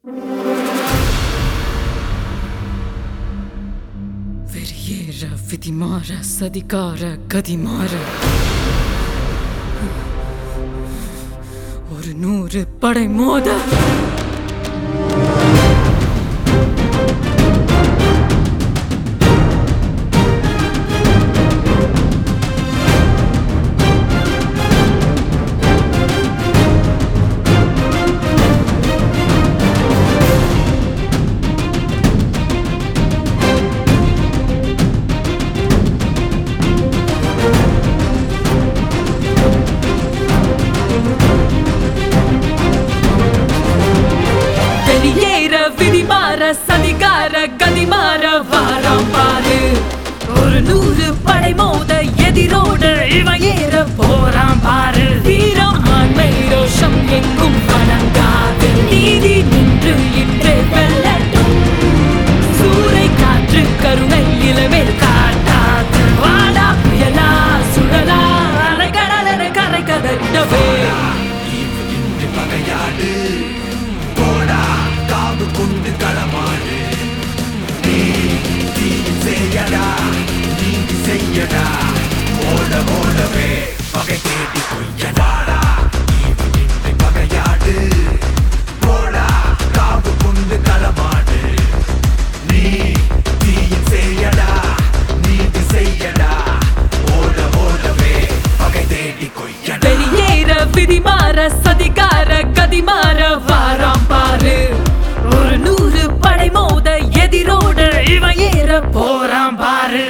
வெறியேற விதிமாற சதிகார கதிமாற ஒரு நூறு படை மோத வெளியேற விதிமாற சதிகார கதிமாற வாரம் பாரு ஒரு நூறு படை மோத எதிரோட இவன் ஏற போறான் பாரு வீரம் ஆண்மை ரோஷம் எங்கும் வணங்காது நீதி நின்று இன்று வெல்லட்டும் சூறை காற்று கருணை இளமேல் காட்டாது வாடா புயலா சுழலா அலைக்கடலென கரை கதட்டவே இன்று பகையாடு போடா காவு கொண்டு களமாடு நீ தீயின் செய்யடா நீதி செய்யடா ஓட ஓடவே பகை தேடி கொய்யடாடா இன்று பகையாடு போடா காவு கொண்டு களமாடு நீ தீயின் செய்யடா நீதி செய்யடா ஓட ஓடவே பகை தேடி கொய்யடா வெளியேற விதிமாற சதிகார கதிமாற வாராம் பாரு ஒரு நூறு படை மோத எதிரோட இவன் ஏற போறான் பாரு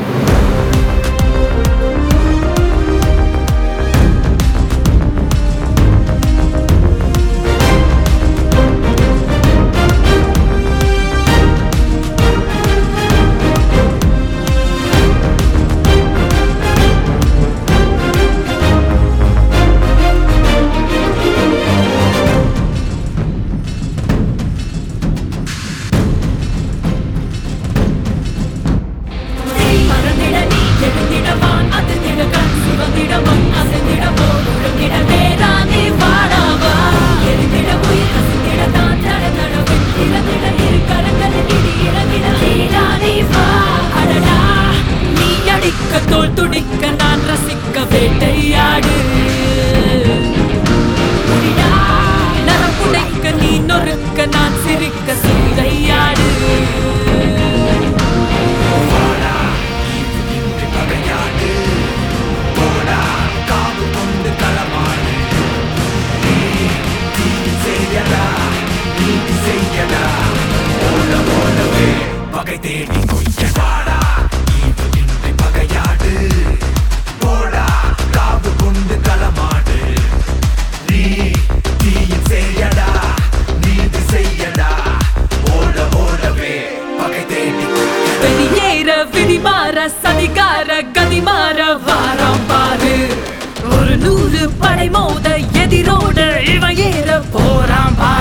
மறந்திட நீ எழுந்திடவான் அதிர்ந்திட கண் சிவந்திடவன் அசைந்திடவோ ஒழுங்கிட வேறானே வாடாவா எரிந்திட உயிர் அசைந்திட தான் தட தடவை இறந்திட இரு கரங்கள் இடி இறங்கிட நீடானே வா அடடா நீ அடிக்க தோல் துடிக்க நான் ரசிக்க வேட்டையாடு முடிடா நரம்புடைக்க நீ நொறுக்க நான் சிரிக்க சீதையாடு வாடா இன்று பகையாடு போடா காவு கொண்டு களமாடு நீ தீங்கு செய்யடா நீதி செய்யடா ஓட ஓடவே பகை தேடி கொய்யடாடா இது இன்று பகையாடு போடா காவு கொண்டு களமாடு நீ தீயின் செய்யடா நீதி செய்யடா ஓட ஓடவே பகை தேடி கொய்யடா வெளியேற விதிமாற சதிகார கதிமாற வாரம் பாரு ஒரு நூறு படை மோத எதிரோட இவன் ஏற போறான் பாரு